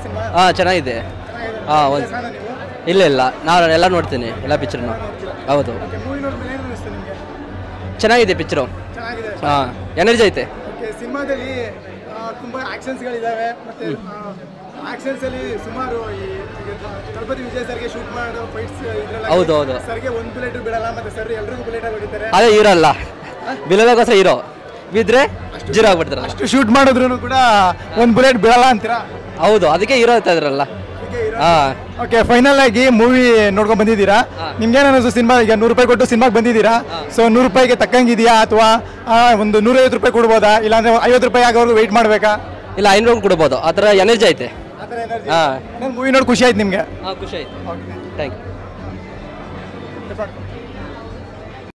Cinema ಹಾಂ ಚೆನ್ನಾಗಿದೆ ಹಾಂ ಒಂದು ಇಲ್ಲ ಇಲ್ಲ ನಾನು ಎಲ್ಲ ನೋಡ್ತೀನಿ ಎಲ್ಲ ಪಿಕ್ಚರ್ನು ಹೌದು ಮೂವಿ ನೋಡಿದ್ಮೇಲೆ ಏನು ಅನಿಸ್ತು ನಿಮಗೆ ಚೆನ್ನಾಗಿದೆ ಪಿಕ್ಚರು ಚೆನ್ನಾಗಿದೆ ಹಾಂ ಎನರ್ಜಿ ಐತೆ ಓಕೆ ಸಿನಿಮಾದಲ್ಲಿ ಆ, ತುಂಬಾ ಆಕ್ಷನ್ಸ್ಗಳಿದ್ದಾವೆ ಮತ್ತೆ ಆಕ್ಷನ್ಸ್ ಅಲ್ಲಿ ಸುಮಾರು ಈ ಈಗ ತಳಪತಿ ವಿಜಯ್ ಸರ್ಗೆ ಶೂಟ್ ಮಾಡೋ ಫೈಟ್ಸ್ ಇದ್ರಲ್ಲಿ ಹೌದು, ಹೌದು. ಸರ್ಗೆ ಒಂದು ಬುಲೆಟ್ ಬಿಡಲ್ಲ ಮತ್ತೆ ಸರ್ ಎಲ್ರಿಗೂ ಬುಲೆಟ್ ಹೊಡಿತಾರೆ ಅದೇ ಹೀರೋ ಅಲ್ಲ ಬಿಲ್ಲೋಗೋಸ್ಕರ ಹೀರೋ ಬಿದ್ದರೆ ಜೀರೋ ಆಗ್ಬಿಡ್ತಾರಲ್ಲ ಅಷ್ಟು ಶೂಟ್ ಮಾಡಿದ್ರು ಕೂಡ ಒಂದು ಬುಲೆಟ್ ಬಿಡಲ್ಲ ಅಂತೀರಾ ಹೌದು ಅದಕ್ಕೆ ಹೀರೋ ಆಗ್ತಾ ಇದ್ರಲ್ಲ ಹಾಂ ಓಕೆ ಫೈನಲ್ ಆಗಿ ಮೂವಿ ನೋಡ್ಕೊಂಡ್ ಬಂದಿದ್ದೀರಾ ನಿಮ್ಗೆ ಏನು ಅನಿಸ್ತು ಸಿನಿಮಾ ಈಗ ನೂರು ರೂಪಾಯಿ ಕೊಟ್ಟು ಸಿನಿಮಾಗೆ ಬಂದಿದ್ದೀರಾ ಸೊ ನೂರು ರೂಪಾಯಿಗೆ ತಕ್ಕಂಗಿದೆಯಾ ಅಥವಾ ಒಂದು ನೂರೈವತ್ತು ರೂಪಾಯಿ ಕೊಡ್ಬೋದಾ ಇಲ್ಲಾಂದ್ರೆ ಐವತ್ತು ರೂಪಾಯಿ ಆಗೋವರೆಗೂ ವೆಯ್ಟ್ ಮಾಡಬೇಕಾ ಇಲ್ಲ ಐನೂರು ಕೊಡ್ಬೋದು ಆ ಥರ ಎನರ್ಜಿ ಐತೆ ಹಾಂ ಮೂವಿ ನೋಡಿ ಖುಷಿ ಆಯ್ತು ನಿಮಗೆ ಹಾಂ ಖುಷಿ ಆಯ್ತು ಥ್ಯಾಂಕ್ ಯು